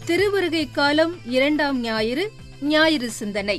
திருவருகை காலம் இரண்டாம் ஞாயிறு ஞாயிறு சிந்தனை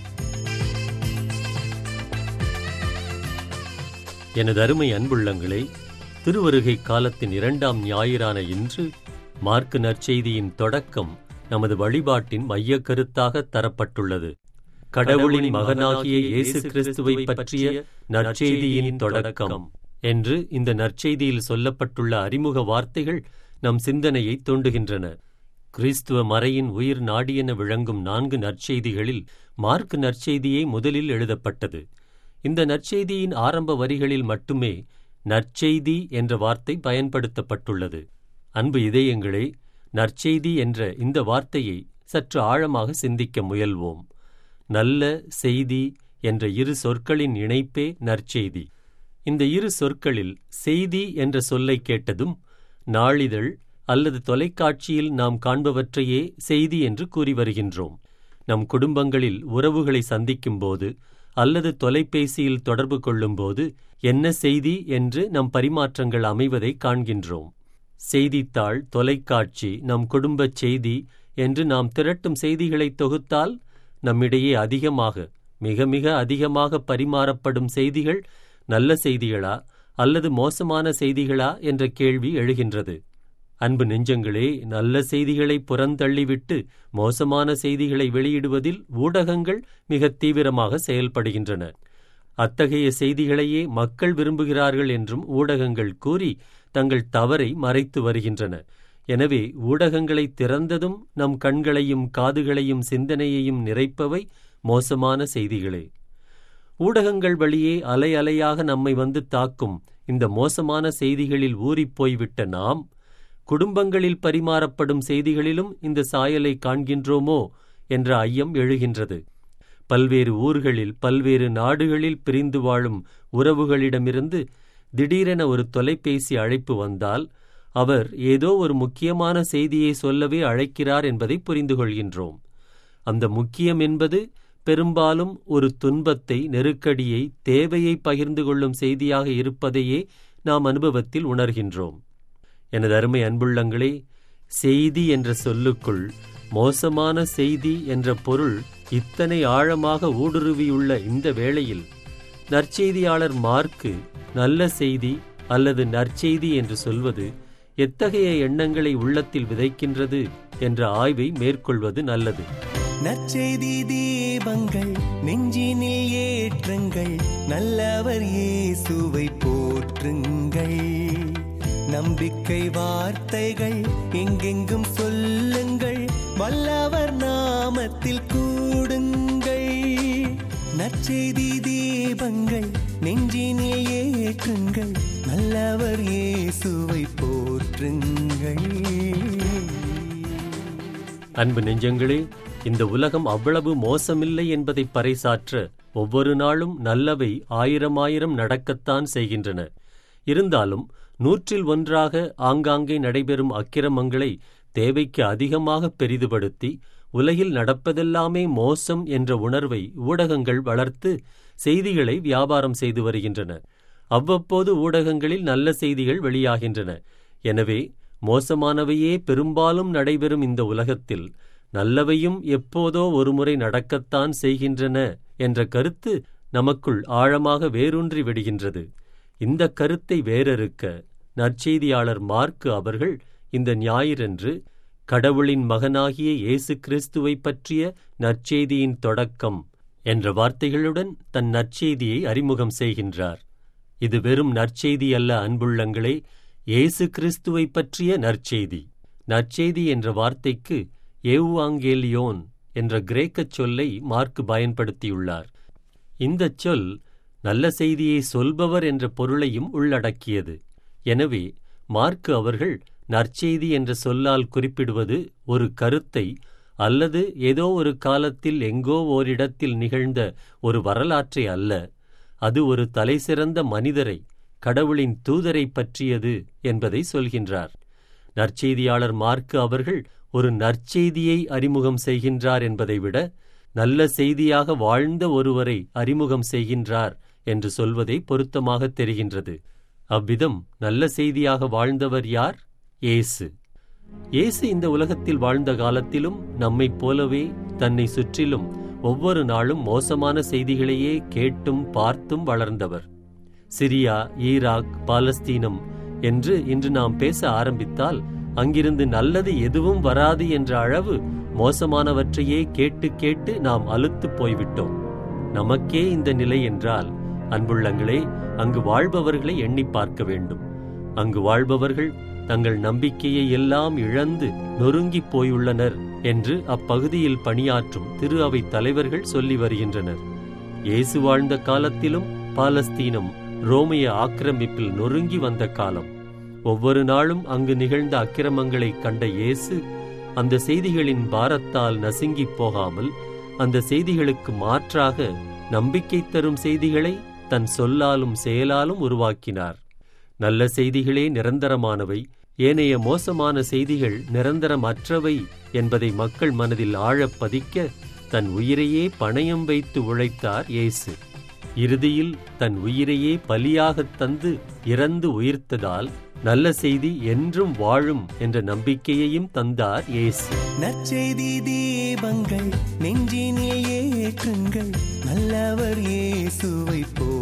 எனது அருமை அன்புள்ளங்களே திருவருகை காலத்தின் இரண்டாம் ஞாயிறான இன்று மார்க்கு நற்செய்தியின் தொடக்கம் நமது வழிபாட்டின் மையக் கருத்தாக தரப்பட்டுள்ளது கடவுளின் மகனாகிய இயேசு கிறிஸ்துவை பற்றிய நற்செய்தியின் தொடக்கம் என்று இந்த நற்செய்தியில் சொல்லப்பட்டுள்ள அறிமுக வார்த்தைகள் நம் சிந்தனையை தூண்டுகின்றன கிறிஸ்துவ மறையின் உயிர் நாடியென விளங்கும் நான்கு நற்செய்திகளில் மார்க் நற்செய்தியே முதலில் எழுதப்பட்டது இந்த நற்செய்தியின் ஆரம்ப வரிகளில் மட்டுமே நற்செய்தி என்ற வார்த்தை பயன்படுத்தப்பட்டுள்ளது அன்பு இதயங்களே நற்செய்தி என்ற இந்த வார்த்தையை சற்று ஆழமாக சிந்திக்க முயல்வோம் நல்ல செய்தி என்ற இரு சொற்களின் இணைப்பே நற்செய்தி இந்த இரு சொற்களில் செய்தி என்ற சொல்லை கேட்டதும் நாளிதழ் அல்லது தொலைக்காட்சியில் நாம் காண்பவற்றையே செய்தி என்று கூறி வருகின்றோம் நம் குடும்பங்களில் உறவுகளை சந்திக்கும்போது அல்லது தொலைபேசியில் தொடர்பு கொள்ளும்போது என்ன செய்தி என்று நம் பரிமாற்றங்கள் அமைவதை காண்கின்றோம் செய்தித்தாள் தொலைக்காட்சி நம் குடும்பச் செய்தி என்று நாம் திரட்டும் செய்திகளை தொகுத்தால் நம்மிடையே அதிகமாக மிக மிக அதிகமாக பரிமாறப்படும் செய்திகள் நல்ல செய்திகளா அல்லது மோசமான செய்திகளா என்ற கேள்வி எழுகின்றது அன்பு நெஞ்சங்களே நல்ல செய்திகளை புறந்தள்ளிவிட்டு மோசமான செய்திகளை வெளியிடுவதில் ஊடகங்கள் மிக தீவிரமாக செயல்படுகின்றன அத்தகைய செய்திகளையே மக்கள் விரும்புகிறார்கள் என்றும் ஊடகங்கள் கூறி தங்கள் தவறை மறைத்து வருகின்றன எனவே ஊடகங்களை திறந்ததும் நம் கண்களையும் காதுகளையும் சிந்தனையையும் நிறைப்பவை மோசமான செய்திகளே ஊடகங்கள் வழியே அலை அலையாக நம்மை வந்து தாக்கும் இந்த மோசமான செய்திகளில் ஊறிப்போய்விட்ட நாம் குடும்பங்களில் பரிமாறப்படும் செய்திகளிலும் இந்த சாயலை காண்கின்றோமோ என்ற ஐயம் எழுகின்றது பல்வேறு ஊர்களில் பல்வேறு நாடுகளில் பிரிந்து வாழும் உறவுகளிடமிருந்து திடீரென ஒரு தொலைபேசி அழைப்பு வந்தால் அவர் ஏதோ ஒரு முக்கியமான செய்தியை சொல்லவே அழைக்கிறார் என்பதை புரிந்து கொள்கின்றோம் அந்த முக்கியம் என்பது பெரும்பாலும் ஒரு துன்பத்தை நெருக்கடியை தேவையை பகிர்ந்து கொள்ளும் செய்தியாக இருப்பதையே நாம் அனுபவத்தில் உணர்கின்றோம் எனது அருமை அன்புள்ளங்களே செய்தி என்ற சொல்லுக்குள் மோசமான செய்தி என்ற பொருள் இத்தனை ஆழமாக ஊடுருவியுள்ள இந்த வேளையில் நற்செய்தியாளர் மார்க்கு நல்ல செய்தி அல்லது நற்செய்தி என்று சொல்வது எத்தகைய எண்ணங்களை உள்ளத்தில் விதைக்கின்றது என்ற ஆய்வை மேற்கொள்வது நல்லது நற்செய்தி தீபங்கள் நெஞ்சினில் ஏற்றுங்கள் நல்லவர் இயேசுவை போற்றுங்கள் நம்பிக்கை வார்த்தைகள் எங்கெங்கும் சொல்லுங்கள் வல்லவர் நாமத்தில் கூடுங்கள் நற்செய்தி தீபங்கள் நெஞ்சினில் ஏற்றுங்கள் நல்லவர் இயேசுவை போற்றுங்கள் அன்பு நெஞ்சங்களே இந்த உலகம் அவ்வளவு மோசமில்லை என்பதை பறைசாற்ற ஒவ்வொரு நாளும் நல்லவை ஆயிரம் ஆயிரம் நடக்கத்தான் செய்கின்றன இருந்தாலும் நூற்றில் ஒன்றாக ஆங்காங்கே நடைபெறும் அக்கிரமங்களை தேவைக்கு அதிகமாக பெரிதுபடுத்தி உலகில் நடப்பதெல்லாமே மோசம் என்ற உணர்வை ஊடகங்கள் வளர்த்து செய்திகளை வியாபாரம் செய்து வருகின்றன அவ்வப்போது ஊடகங்களில் நல்ல செய்திகள் வெளியாகின்றன எனவே மோசமானவையே பெரும்பாலும் நடைபெறும் இந்த உலகத்தில் நல்லவையும் எப்போதோ ஒருமுறை நடக்கத்தான் செய்கின்றன என்ற கருத்து நமக்குள் ஆழமாக வேரூன்றி விடுகின்றது இந்த கருத்தை வேறறுக்க நற்செய்தியாளர் மார்க்கு அவர்கள் இந்த ஞாயிறன்று கடவுளின் மகனாகிய இயேசு கிறிஸ்துவை பற்றிய நற்செய்தியின் தொடக்கம் என்ற வார்த்தைகளுடன் தன் நற்செய்தியை அறிமுகம் செய்கின்றார் இது வெறும் நற்செய்தி அல்ல அன்புள்ளங்களே இயேசு கிறிஸ்துவை பற்றிய நற்செய்தி நற்செய்தி என்ற வார்த்தைக்கு ஏவுவாங்கேலியோன் என்ற கிரேக்கச் சொல்லை மார்க்கு பயன்படுத்தியுள்ளார் இந்தச் சொல் நல்ல செய்தியை சொல்பவர் என்ற பொருளையும் உள்ளடக்கியது எனவே மார்க்கு அவர்கள் நற்செய்தி என்ற சொல்லால் குறிப்பிடுவது ஒரு கருத்தை அல்லது ஏதோ ஒரு காலத்தில் எங்கோ ஓரிடத்தில் நிகழ்ந்த ஒரு வரலாற்றை அல்ல அது ஒரு தலைசிறந்த மனிதரை கடவுளின் தூதரை பற்றியது என்பதை சொல்கின்றார் நற்செய்தியாளர் மார்க்கு அவர்கள் ஒரு நற்செய்தியை அறிமுகம் செய்கின்றார் என்பதை விட நல்ல செய்தியாக வாழ்ந்த ஒருவரை அறிமுகம் செய்கின்றார் என்று சொல்வதே பொருத்தமாக தெரிகின்றது அவ்விதம் நல்ல செய்தியாக வாழ்ந்தவர் யார் இயேசு இயேசு இந்த உலகத்தில் வாழ்ந்த காலத்திலும் நம்மைப் போலவே தன்னை சுற்றிலும் ஒவ்வொரு நாளும் மோசமான செய்திகளையே கேட்டும் பார்த்தும் வளர்ந்தவர் சிரியா ஈராக் பாலஸ்தீனம் என்று இன்று நாம் பேச ஆரம்பித்தால் அங்கிருந்து நல்லது எதுவும் வராது என்ற அளவு மோசமானவற்றையே கேட்டு கேட்டு நாம் அலுத்துப் போய்விட்டோம் நமக்கே இந்த நிலை என்றால் அன்புள்ளங்களே அங்கு வாழ்பவர்களை எண்ணி பார்க்க வேண்டும் அங்கு வாழ்பவர்கள் தங்கள் நம்பிக்கையை எல்லாம் இழந்து நொறுங்கிப் போயுள்ளனர் என்று அப்பகுதியில் பணியாற்றும் திரு அவை தலைவர்கள் சொல்லி வருகின்றனர் இயேசு வாழ்ந்த காலத்திலும் பாலஸ்தீனம் ரோமைய ஆக்கிரமிப்பில் நொறுங்கி வந்த காலம் ஒவ்வொரு நாளும் அங்கு நிகழ்ந்த அக்கிரமங்களை கண்ட இயேசு அந்த செய்திகளின் பாரத்தால் நசுங்கிப் போகாமல் அந்த செய்திகளுக்கு மாற்றாக நம்பிக்கை தரும் செய்திகளை தன் சொல்லாலும் செயலாலும் உருவாக்கினார் நல்ல செய்திகளே நிரந்தரமானவை ஏனைய மோசமான செய்திகள் நிரந்தரமற்றவை என்பதை மக்கள் மனதில் ஆழப் பதிக்க தன் உயிரையே பணயம் வைத்து உழைத்தார் இயேசு இறுதியில் தன் உயிரையே பலியாகத் தந்து இறந்து உயிர்த்ததால் நல்ல செய்தி என்றும் வாழும் என்ற நம்பிக்கையையும் தந்தார் இயேசு நற்செய்தி தீபங்கள் நெஞ்சினில் ஏற்றுங்கள் நல்லவர் இயேசுவை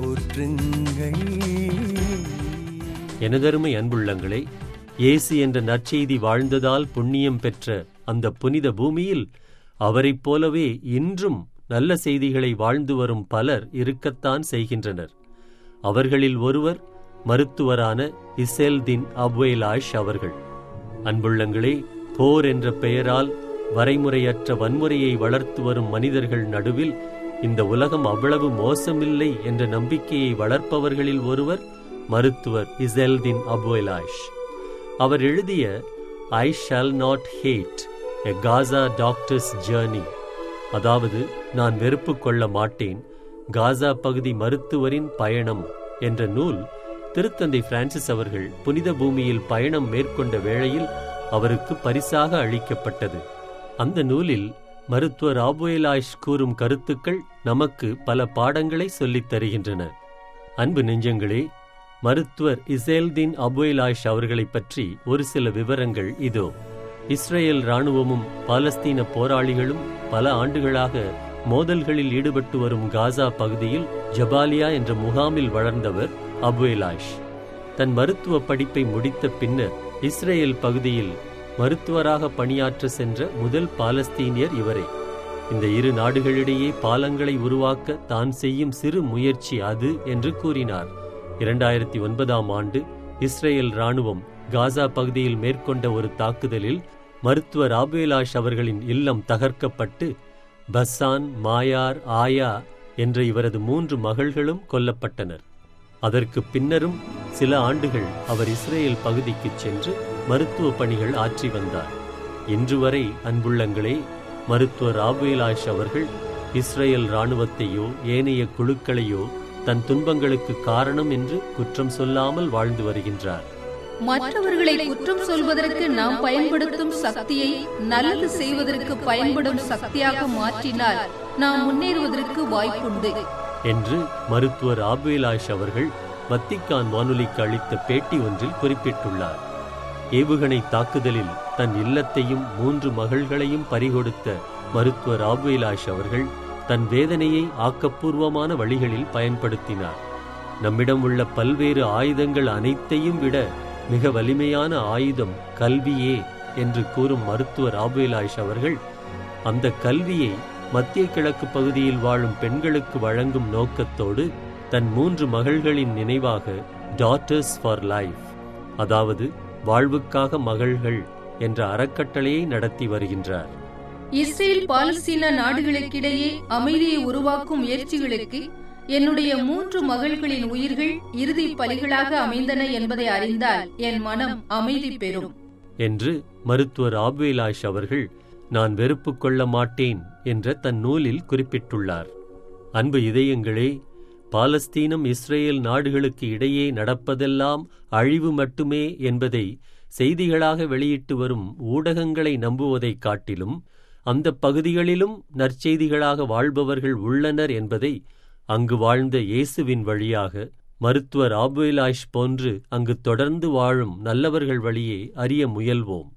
போற்றுங்கள் எனதருமை அன்புள்ளங்களே இயேசு என்ற நற்செய்தி வாழ்ந்ததால் புண்ணியம் பெற்ற அந்த புனித பூமியில் அவரைப் போலவே இன்றும் நல்ல செய்திகளை வாழ்ந்து வரும் பலர் இருக்கத்தான் செய்கின்றனர் அவர்களில் ஒருவர் மருத்துவரான இசேல்தின் அப்வேலாஷ் அவர்கள் அன்புள்ளங்களே போர் என்ற பெயரால் வரைமுறையற்ற வன்முறையை வளர்த்து வரும் மனிதர்கள் நடுவில் இந்த உலகம் அவ்வளவு மோசமில்லை என்ற நம்பிக்கையை வளர்ப்பவர்களில் ஒருவர் மருத்துவர் இசெல்தின் அபோலாஷ் அவர் எழுதிய I shall not hate a Gaza doctor's journey அதாவது நான் வெறுப்பு கொள்ள மாட்டேன் காசா பகுதி மருத்துவரின் பயணம் என்ற நூல் திருத்தந்தை பிரான்சிஸ் அவர்கள் புனித பூமியில் பயணம் மேற்கொண்ட வேளையில் அவருக்கு பரிசாக அளிக்கப்பட்டது அந்த நூலில் மருத்துவர் ஆபுயலாஷ் கூறும் கருத்துக்கள் நமக்கு பல பாடங்களை சொல்லித் தருகின்றன அன்பு நெஞ்சங்களே மருத்துவர் இசேல்தீன் அபுயலாஷ் அவர்களைப் பற்றி ஒரு சில விவரங்கள் இதோ இஸ்ரேல் இராணுவமும் பாலஸ்தீன போராளிகளும் பல ஆண்டுகளாக மோதல்களில் ஈடுபட்டு வரும் காசா பகுதியில் ஜபாலியா என்ற முகாமில் வளர்ந்தவர் அபுயலாஷ் தன் மருத்துவ படிப்பை முடித்த பின்னர் இஸ்ரேல் பகுதியில் மருத்துவராக பணியாற்ற சென்ற முதல் பாலஸ்தீனியர் இவரே இந்த இரு நாடுகளிடையே பாலங்களை உருவாக்க தான் செய்யும் சிறு முயற்சி அது என்று கூறினார் இரண்டாயிரத்தி ஒன்பதாம் ஆண்டு இஸ்ரேல் ராணுவம் காசா பகுதியில் மேற்கொண்ட ஒரு தாக்குதலில் மருத்துவர் ஆபேலாஷ் அவர்களின் இல்லம் தகர்க்கப்பட்டு பஸ்ஸான் மாயார் ஆயா என்ற இவரது மூன்று மகள்களும் கொல்லப்பட்டனர் அதற்கு பின்னரும் சில ஆண்டுகள் அவர் இஸ்ரேல் பகுதிக்குச் சென்று மருத்துவ பணிகள் ஆற்றி வந்தார் இன்று வரை அன்புள்ளங்களே மருத்துவர் ஆபேலாஷ் அவர்கள் இஸ்ரேல் இராணுவத்தையோ ஏனைய குழுக்களையோ தன் துன்பங்களுக்கு காரணம் என்று குற்றம் சொல்லாமல் வாழ்ந்து வருகின்றார் மற்றவர்களை குற்றம் சொல்வதற்கு நாம் பயன்படுத்தும் சக்தியை நல்லது செய்வதற்கு பயன்படும் சக்தியாக மாற்றினால் நாம் முன்னேறுவதற்கு வாய்ப்புண்டு என்று மருத்துவர் ஆபேலாஷ் அவர்கள் வத்திக்கான் வானொலிக்கு அளித்த பேட்டி ஒன்றில் குறிப்பிட்டுள்ளார் ஏவுகணை தாக்குதலில் தன் இல்லத்தையும் மூன்று மகள்களையும் பறிகொடுத்த மருத்துவர் ஆபேலாஷ் அவர்கள் தன் வேதனையை ஆக்கப்பூர்வமான வழிகளில் பயன்படுத்தினார் நம்மிடம் உள்ள பல்வேறு ஆயுதங்கள் அனைத்தையும் விட மிக வலிமையான ஆயுதம் கல்வியே என்று கூறும் மருத்துவர் ஆபேலாஷ் அவர்கள் அந்த கல்வியை மத்திய கிழக்கு பகுதியில் வாழும் பெண்களுக்கு வழங்கும் நோக்கத்தோடு தன் மூன்று மகள்களின் நினைவாக டாட்டர்ஸ் ஃபார் லைஃப் அதாவது வாழ்வுக்காக மகள்கள் என்ற அறக்கட்டளையை நடத்தி வருகின்றார் இஸ்ரேல் பாலஸ்தீன நாடுகளுக்கிடையே அமைதியை உருவாக்கும் முயற்சிகளுக்கு என்னுடைய மூன்று மகள்களின் உயிர்கள் இறுதி பலிகளாக அமைந்தன என்பதை அறிந்தால் என் மனம் அமைதி பெறும் என்று மருத்துவர் ஆப்வேலாஷ் அவர்கள் நான் வெறுப்பு கொள்ள மாட்டேன் என்ற தன் நூலில் குறிப்பிட்டுள்ளார் அன்பு இதயங்களே பாலஸ்தீனம் இஸ்ரேல் நாடுகளுக்கு இடையே நடப்பதெல்லாம் அழிவு மட்டுமே என்பதை செய்திகளாக வெளியிட்டு வரும் ஊடகங்களை நம்புவதைக் காட்டிலும் அந்த பகுதிகளிலும் நற்செய்திகளாக வாழ்பவர்கள் உள்ளனர் என்பதை அங்கு வாழ்ந்த இயேசுவின் வழியாக மருத்துவர் ஆபுலாஷ் போன்று அங்கு தொடர்ந்து வாழும் நல்லவர்கள் வழியே அறிய முயல்வோம்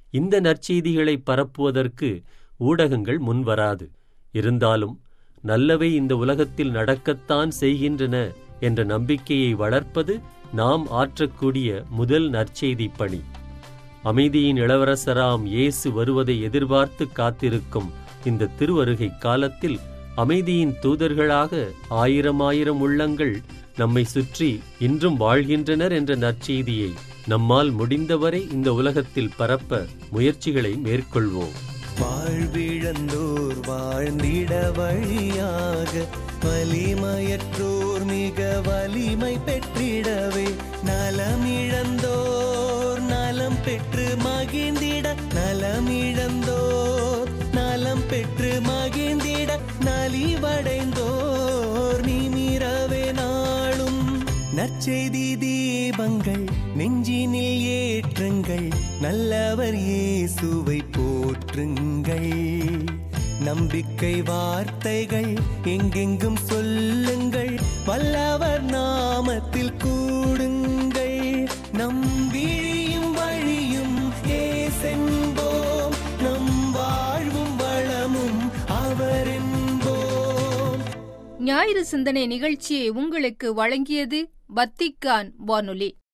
இந்த நற்செய்திகளை பரப்புவதற்கு ஊடகங்கள் முன்வராது இருந்தாலும் நல்லவை இந்த உலகத்தில் நடக்கத்தான் செய்கின்றன என்ற நம்பிக்கையை வளர்ப்பது நாம் ஆற்றக்கூடிய முதல் நற்செய்தி பணி அமைதியின் இளவரசராம் இயேசு வருவதை எதிர்பார்த்து காத்திருக்கும் இந்த திருவருகை காலத்தில் அமைதியின் தூதர்களாக ஆயிரம் ஆயிரம் உள்ளங்கள் நம்மை சுற்றி இன்றும் வாழ்கின்றனர் என்ற நற்செய்தியை நம்மால் முடிந்தவரை இந்த உலகத்தில் பரப்ப முயற்சிகளை மேற்கொள்வோம் வாழ்விழந்தோர் வாழ்ந்திட வழியாக வலிமையற்றோர் மிக வலிமை பெற்றிடவே நலமிழந்தோர் நலம் பெற்று மகிழ்ந்திட நலமிழந்தோர் நலம் பெற்று மகிழ்ந்திட நலிவடைந்தோர் நிமிரவே நாளும் நற்செய்தி தீபங்கள் நெஞ்சினில் ஏற்றுங்கள் நல்லவர் இயேசுவை போற்றுங்கள் நம்பிக்கை வார்த்தைகள் எங்கெங்கும் சொல்லுங்கள் வல்லவர் நாமத்தில் கூடுங்கள் நம் விழியும் வழியும் ஏசென்போம் நம் வாழ்வும் வளமும் அவரென்போம் ஞாயிறு சிந்தனை நிகழ்ச்சியை உங்களுக்கு வழங்கியது வத்திக்கான் வானொலி